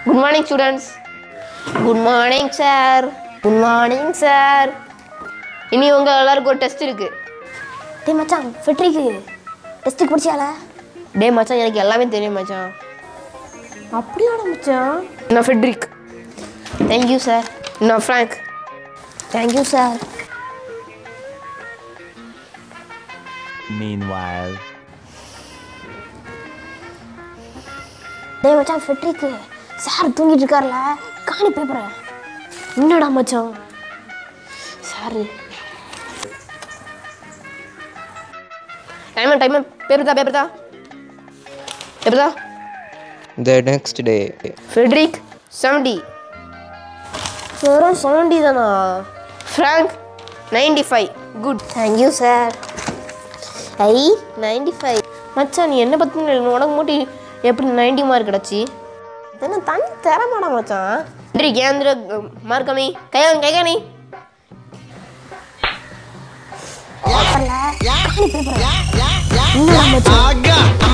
Good morning students good morning sir good morning sir இனி உங்கள் எல்லாருக்கும் ஒரு டெஸ்ட் இருக்கு டேய் மச்சான் ஃபெட்ரிக்கு டெஸ்ட்டுக்கு படிச்சியால டே மச்சான் எனக்கு எல்லாமே தெரியும் மச்சான் அப்படியாடா மச்சான் நான் ஃபெட்ரிக் தேங்க்யூ சார் நான் ஃப்ராங்க் தேங்க்யூ சார் Meanwhile. டேய் மச்சான் ஃபெட்ரிக்கு சார் தூங்கிட்டு இருக்கார்ல காணி பேப்பரை என்னடா மச்சான் சாரு டைமன் டைமன் பேப்பர் தா பேப்பர் தா பேப்பர் தா The next day. Fredrick seventy வெறும் செவன்டி தானா Frank ninety five good thank you sir I ninety five மச்சான் நீ என்ன பற்றி உனக்கு மூட்டி எப்படி நைன்டி மார்க் கிடச்சி என்ன தண்ணி தரமாடா மச்சான் ஃபெட்ரிக் ஏந்திர மார்க் கம்மி கையா கையா நீ பேப்பரில் காணி பேப்பரை என்னடா மச்சான்